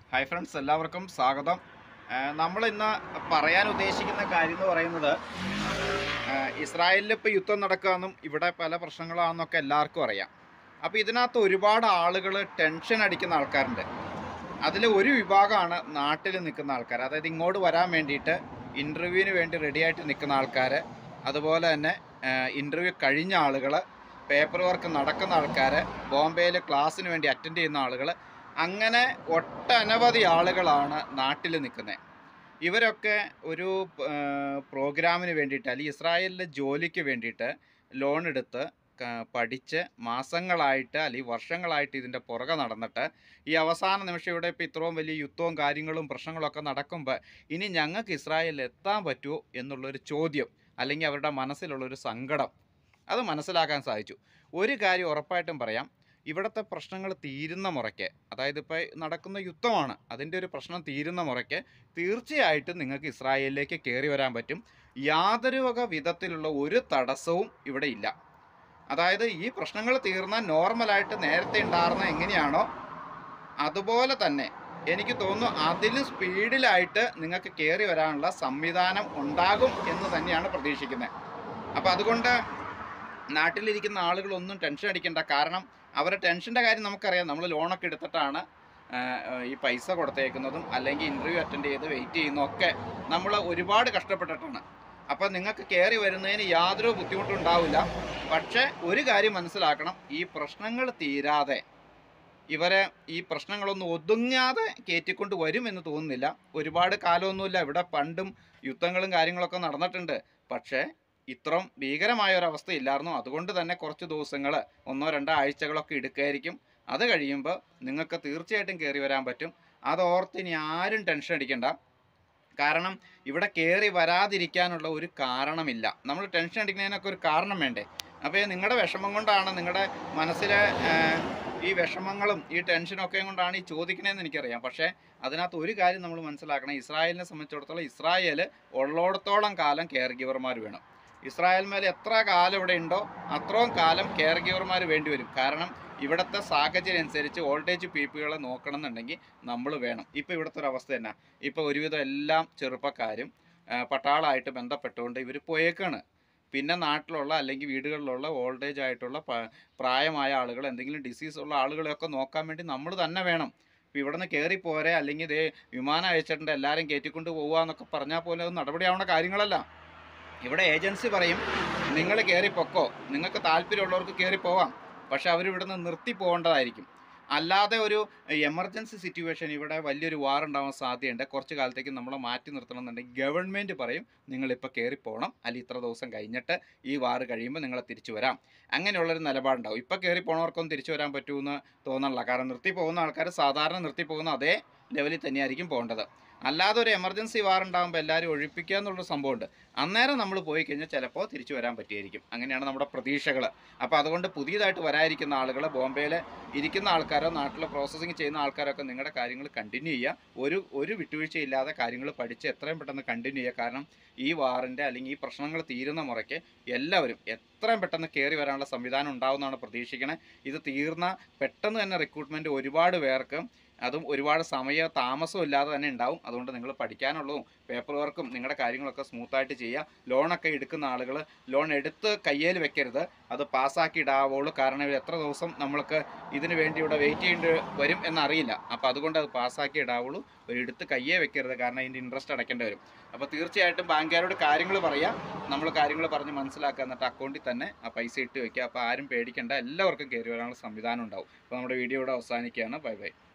hi friends എല്ലാവർക്കും സ്വാഗതം നമ്മൾ ഇന്ന് പറയാൻ ഉദ്ദേശിക്കുന്ന കാര്യം എന്ന് പറയുന്നത് ഇസ്രായേലിൽ ഇപ്പോൾ യുദ്ധം നടക്കുകയെന്നും ഇവിടെ പല പ്രശ്നങ്ങളാണെന്നൊക്കെ എല്ലാവർക്കും അറിയാം അപ്പോൾ ഇതിനകത്ത് ഒരുപാട് ആളുകൾ ടെൻഷൻ അടിക്കുന്ന ആൾക്കാരുണ്ട് അതിൽ ഒരു വിഭാഗമാണ് നാട്ടിൽ നിൽക്കുന്ന ആൾക്കാർ അതായത് ഇങ്ങോട്ട് വരാൻ വേണ്ടിയിട്ട് ഇൻ്റർവ്യൂവിന് വേണ്ടി റെഡിയായിട്ട് നിൽക്കുന്ന ആൾക്കാർ അതുപോലെ തന്നെ ഇൻ്റർവ്യൂ കഴിഞ്ഞ ആളുകൾ പേപ്പർ വർക്ക് നടക്കുന്ന ആൾക്കാർ ബോംബെയിൽ ക്ലാസ്സിന് വേണ്ടി അറ്റൻഡ് ചെയ്യുന്ന ആളുകൾ അങ്ങനെ ഒട്ടനവധി ആളുകളാണ് നാട്ടിൽ നിൽക്കുന്നത് ഇവരൊക്കെ ഒരു പ്രോഗ്രാമിന് വേണ്ടിയിട്ട് അല്ലെങ്കിൽ ഇസ്രായേലിലെ ജോലിക്ക് വേണ്ടിയിട്ട് ലോൺ എടുത്ത് ക- പഠിച്ച് മാസങ്ങളായിട്ട് അല്ലെങ്കിൽ വർഷങ്ങളായിട്ട് ഇതിൻ്റെ പുറകെ നടന്നിട്ട് ഈ അവസാന നിമിഷം ഇവിടെ ഇപ്പോൾ ഇത്രയും വലിയ യുദ്ധവും കാര്യങ്ങളും പ്രശ്നങ്ങളൊക്കെ നടക്കുമ്പോൾ ഇനി ഞങ്ങൾക്ക് ഇസ്രായേലിൽ എത്താൻ പറ്റുമോ എന്നുള്ളൊരു ചോദ്യം അല്ലെങ്കിൽ അവരുടെ മനസ്സിലുള്ളൊരു സങ്കടം അത് മനസ്സിലാക്കാൻ സാധിച്ചു ഒരു കാര്യം ഉറപ്പായിട്ടും പറയാം ഇവിടുത്തെ പ്രശ്നങ്ങൾ തീരുന്ന മുറയ്ക്ക് അതായത് ഇപ്പോൾ നടക്കുന്ന യുദ്ധമാണ് അതിൻ്റെ ഒരു പ്രശ്നം തീരുന്ന മുറയ്ക്ക് തീർച്ചയായിട്ടും നിങ്ങൾക്ക് ഇസ്രായേലിലേക്ക് കയറി വരാൻ പറ്റും യാതൊരു വക വിധത്തിലുള്ള ഒരു തടസ്സവും ഇവിടെ ഇല്ല അതായത് ഈ പ്രശ്നങ്ങൾ തീർന്നാൽ നോർമലായിട്ട് നേരത്തെ ഉണ്ടായിരുന്ന എങ്ങനെയാണോ അതുപോലെ തന്നെ എനിക്ക് തോന്നുന്നു അതിലും സ്പീഡിലായിട്ട് നിങ്ങൾക്ക് കയറി വരാനുള്ള സംവിധാനം ഉണ്ടാകും എന്ന് തന്നെയാണ് പ്രതീക്ഷിക്കുന്നത് അപ്പോൾ അതുകൊണ്ട് നാട്ടിലിരിക്കുന്ന ആളുകളൊന്നും ടെൻഷൻ അടിക്കേണ്ട കാരണം അവരുടെ ടെൻഷൻ്റെ കാര്യം നമുക്കറിയാം നമ്മൾ ലോണൊക്കെ എടുത്തിട്ടാണ് ആ, ഈ പൈസ കൊടുത്തേക്കുന്നതും അല്ലെങ്കിൽ ഇൻ്റർവ്യൂ അറ്റൻഡ് ചെയ്ത് വെയിറ്റ് ചെയ്യുന്നതൊക്കെ നമ്മൾ ഒരുപാട് കഷ്ടപ്പെട്ടിട്ടാണ് അപ്പോൾ നിങ്ങൾക്ക് കയറി വരുന്നതിന് യാതൊരു ബുദ്ധിമുട്ടും ഉണ്ടാവില്ല പക്ഷേ ഒരു കാര്യം മനസ്സിലാക്കണം ഈ പ്രശ്നങ്ങൾ തീരാതെ ഇവരെ ഈ പ്രശ്നങ്ങളൊന്നും ഒതുങ്ങാതെ കയറ്റിക്കൊണ്ട് വരുമെന്ന് തോന്നുന്നില്ല ഒരുപാട് കാലമൊന്നുമില്ല ഇവിടെ പണ്ടും യുദ്ധങ്ങളും കാര്യങ്ങളൊക്കെ നടന്നിട്ടുണ്ട് പക്ഷേ ഇത്രയും ഭീകരമായ ഒരു അവസ്ഥ ഇല്ലായിരുന്നു അതുകൊണ്ട് തന്നെ കുറച്ച് ദിവസങ്ങൾ ഒന്നോ രണ്ടോ ആഴ്ചകളൊക്കെ എടുക്കുമായിരിക്കും അത് കഴിയുമ്പോൾ നിങ്ങൾക്ക് തീർച്ചയായിട്ടും കയറി വരാൻ പറ്റും അത് ഓർത്ത് ഇനി ആരും ടെൻഷൻ അടിക്കണ്ട കാരണം ഇവിടെ കയറി വരാതിരിക്കാനുള്ള ഒരു കാരണമില്ല നമ്മൾ ടെൻഷൻ അടിക്കുന്നതിനൊക്കെ ഒരു കാരണം വേണ്ടേ അപ്പോൾ നിങ്ങളുടെ വിഷമം കൊണ്ടാണ് നിങ്ങളുടെ മനസ്സിലെ ആ, ഈ വിഷമങ്ങളും ഈ ടെൻഷനൊക്കെ കൊണ്ടാണ് ഈ ചോദിക്കണതെന്ന് എനിക്കറിയാം പക്ഷേ അതിനകത്ത് ഒരു കാര്യം നമ്മൾ മനസ്സിലാക്കണം ഇസ്രായേലിനെ സംബന്ധിച്ചിടത്തോളം ഇസ്രായേൽ ഉള്ളോടത്തോളം കാലം കെയർ ഗിവർമാർ വേണം ഇസ്രായേൽ മേൽ എത്ര കാലം ഇവിടെ ഉണ്ടോ അത്രയും കാലം കെയർ ഗിവർമാർ വേണ്ടി വരും കാരണം ഇവിടുത്തെ സാഹചര്യം അനുസരിച്ച് ഓൾഡേജ് പീപ്പിളെ നോക്കണം എന്നുണ്ടെങ്കിൽ നമ്മൾ വേണം ഇപ്പോൾ ഇവിടുത്തെ ഒരു അവസ്ഥ തന്നെ ഇപ്പോൾ ഒരുവിധം എല്ലാ ചെറുപ്പക്കാരും ആ, പട്ടാളമായിട്ട് ബന്ധപ്പെട്ടുകൊണ്ട് ഇവർ പോയേക്കാണ് പിന്നെ നാട്ടിലുള്ള അല്ലെങ്കിൽ വീടുകളിലുള്ള ഓൾഡേജ് ആയിട്ടുള്ള പ- പ്രായമായ ആളുകൾ എന്തെങ്കിലും ഡിസീസ് ഉള്ള ആളുകളെയൊക്കെ നോക്കാൻ വേണ്ടി നമ്മൾ തന്നെ വേണം ഇപ്പോൾ ഇവിടെ നിന്ന് കയറി പോരെ അല്ലെങ്കിൽ ഇതേ വിമാനം അയച്ചിട്ടുണ്ട് എല്ലാവരും കയറ്റിക്കൊണ്ട് പോകുക എന്നൊക്കെ പറഞ്ഞാൽ പോലെ അത് നടപടിയാവുന്ന കാര്യങ്ങളല്ല ഇവിടെ ഏജൻസി പറയും നിങ്ങൾ കയറി പൊക്കോ നിങ്ങൾക്ക് താല്പര്യമുള്ളവർക്ക് കയറി പോവാം പക്ഷെ അവർ ഇവിടുന്ന് നിർത്തി പോകേണ്ടതായിരിക്കും അല്ലാതെ ഒരു എമർജൻസി സിറ്റുവേഷൻ ഇവിടെ വലിയൊരു വാർ ഉണ്ടാവാൻ സാധ്യതയുണ്ട് കുറച്ച് കാലത്തേക്ക് നമ്മളെ മാറ്റി നിർത്തണം എന്നുണ്ടെങ്കിൽ ഗവൺമെൻറ് പറയും നിങ്ങളിപ്പോൾ കയറി പോകണം അല്ലെങ്കിൽ ഇത്ര ദിവസം കഴിഞ്ഞിട്ട് ഈ വാർ കഴിയുമ്പോൾ നിങ്ങളെ തിരിച്ചു വരാം അങ്ങനെയുള്ളൊരു നിലപാടുണ്ടാവും ഇപ്പോൾ കയറി പോണവർക്കൊന്നും തിരിച്ചു വരാൻ പറ്റുമെന്ന് തോന്നണില്ല കാരണം നിർത്തി പോകുന്ന ആൾക്കാർ സാധാരണ നിർത്തി പോകുന്ന അതേ ലെവലിൽ തന്നെയായിരിക്കും പോകേണ്ടത് അല്ലാതെ ഒരു എമർജൻസി വാർ ഉണ്ടാകുമ്പോൾ എല്ലാവരും ഒഴിപ്പിക്കുക എന്നുള്ളൊരു സംഭവമുണ്ട് അന്നേരം നമ്മൾ പോയി കഴിഞ്ഞാൽ ചിലപ്പോൾ തിരിച്ചു വരാൻ പറ്റിയായിരിക്കും അങ്ങനെയാണ് നമ്മുടെ പ്രതീക്ഷകൾ അപ്പോൾ അതുകൊണ്ട് പുതിയതായിട്ട് വരാതിരിക്കുന്ന ആളുകൾ ബോംബെയിൽ ഇരിക്കുന്ന ആൾക്കാരോ നാട്ടിൽ പ്രോസസ്സിങ് ചെയ്യുന്ന ആൾക്കാരൊക്കെ നിങ്ങളുടെ കാര്യങ്ങൾ കണ്ടിന്യൂ ചെയ്യുക ഒരു ഒരു വിട്ടുവീഴ്ചയില്ലാതെ കാര്യങ്ങൾ പഠിച്ച് എത്രയും പെട്ടെന്ന് കണ്ടിന്യൂ ചെയ്യുക കാരണം ഈ വാറിൻ്റെ അല്ലെങ്കിൽ ഈ പ്രശ്നങ്ങൾ തീരുന്ന മുറയ്ക്ക് എല്ലാവരും എത്രയും പെട്ടെന്ന് കയറി വരാനുള്ള സംവിധാനം ഉണ്ടാവുമെന്നാണ് പ്രതീക്ഷിക്കണേ ഇത് തീർന്ന പെട്ടെന്ന് തന്നെ റിക്രൂട്ട്മെൻറ്റ് ഒരുപാട് പേർക്ക് അതും ഒരുപാട് സമയ താമസം ഇല്ലാതെ തന്നെ ഉണ്ടാവും അതുകൊണ്ട് നിങ്ങൾ പഠിക്കാനുള്ളതും പേപ്പർ വർക്കും നിങ്ങളുടെ കാര്യങ്ങളൊക്കെ സ്മൂത്തായിട്ട് ചെയ്യുക ലോണൊക്കെ എടുക്കുന്ന ആളുകൾ ലോൺ എടുത്ത് കയ്യിൽ വെക്കരുത് അത് പാസ്സാക്കി ഇടാവുള്ളൂ കാരണം ഇത് എത്ര ദിവസം നമ്മൾക്ക് ഇതിന് വേണ്ടി ഇവിടെ വെയിറ്റ് ചെയ്യേണ്ടി വരും എന്നറിയില്ല അപ്പോൾ അതുകൊണ്ട് അത് പാസ്സാക്കി ഇടാവുള്ളൂ ഒരു എടുത്ത് കയ്യേ വെക്കരുത് കാരണം അതിൻ്റെ ഇൻട്രസ്റ്റ് അടയ്ക്കേണ്ടി വരും അപ്പോൾ തീർച്ചയായിട്ടും ബാങ്കുകാരോട് കാര്യങ്ങൾ പറയുക നമ്മൾ കാര്യങ്ങൾ പറഞ്ഞ് മനസ്സിലാക്കുക എന്നിട്ട് അക്കൗണ്ടിൽ തന്നെ ആ പൈസ ഇട്ട് വെക്കുക അപ്പോൾ ആരും പേടിക്കേണ്ട എല്ലാവർക്കും കയറി വരാനുള്ള സംവിധാനം ഉണ്ടാവും അപ്പോൾ നമ്മുടെ വീഡിയോ ഇവിടെ അവസാനിക്കുകയാണ് ബൈ ബൈ